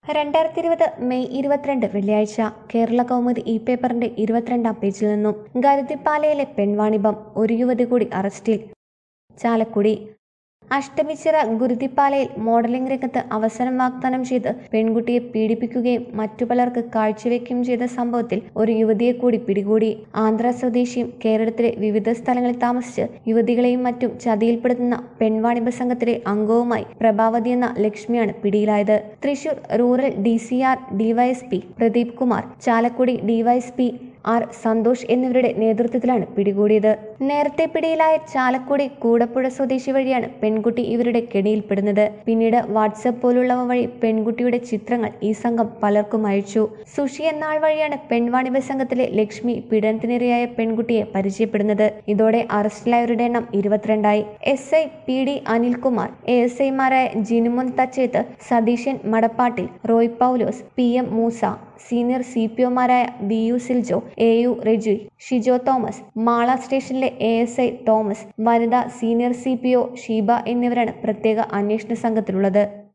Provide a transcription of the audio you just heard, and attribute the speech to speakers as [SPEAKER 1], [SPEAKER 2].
[SPEAKER 1] രണ്ടായിരത്തി ഇരുപത് മെയ് ഇരുപത്തിരണ്ട് വെള്ളിയാഴ്ച കേരള കൗമുദി ഇ പേപ്പറിന്റെ ഇരുപത്തിരണ്ടാം പേജിൽ നിന്നും ഗരുതിപ്പാലയിലെ പെൺവാണിഭം ഒരു യുവതി കൂടി അറസ്റ്റിൽ ചാലക്കുടി അഷ്ടമിച്ചിറ ഗുരുതിപ്പാലയിൽ മോഡലിംഗ് രംഗത്ത് അവസരം വാഗ്ദാനം ചെയ്ത് പെൺകുട്ടിയെ പീഡിപ്പിക്കുകയും മറ്റു പലർക്ക് കാഴ്ചവെക്കുകയും ചെയ്ത സംഭവത്തിൽ ഒരു യുവതിയെ കൂടി പിടികൂടി ആന്ധ്ര സ്വദേശിയും കേരളത്തിലെ വിവിധ സ്ഥലങ്ങളിൽ താമസിച്ച് യുവതികളെയും മറ്റും ചതിയിൽപ്പെടുത്തുന്ന പെൺവാണിഭ സംഘത്തിലെ അംഗവുമായി പ്രഭാവതി എന്ന ലക്ഷ്മിയാണ് പിടിയിലായത് Thrissur rural D C R DYSP Pradeep Kumar Chalakudy DYSP R Santhosh എന്നിവരുടെ നേതൃത്വത്തിലാണ് പിടികൂടിയത് നേരത്തെ പിടിയിലായ ചാലക്കുടി കൂടപ്പുഴ സ്വദേശി വഴിയാണ് പെൺകുട്ടി ഇവരുടെ കെണിയിൽപ്പെടുന്നത് പിന്നീട് വാട്സപ്പ് പോലുള്ളവ വഴി പെൺകുട്ടിയുടെ ചിത്രങ്ങൾ ഈ സംഘം പലർക്കും അയച്ചു സുഷി എന്നാൾ വഴിയാണ് പെൺവാണിഭ സംഘത്തിലെ ലക്ഷ്മി പീഡനത്തിനിരയായ പെൺകുട്ടിയെ പരിചയപ്പെടുന്നത് ഇതോടെ അറസ്റ്റിലായവരുടെ എണ്ണം ഇരുപത്തിരണ്ടായി S I P D Anilkumar A S ഐമാരായ Jinumon Thachethu Satheesan Madappattil Roy Paulose P M Moosa senior C P ഒമാരായ B U Siljo A U റെജുയ് ഷിജോ തോമസ് മാള സ്റ്റേഷനിലെ എ എസ് ഐ തോമസ് വനിതാ senior C P O Sheeba എന്നിവരാണ് പ്രത്യേക അന്വേഷണ സംഘത്തിലുള്ളത്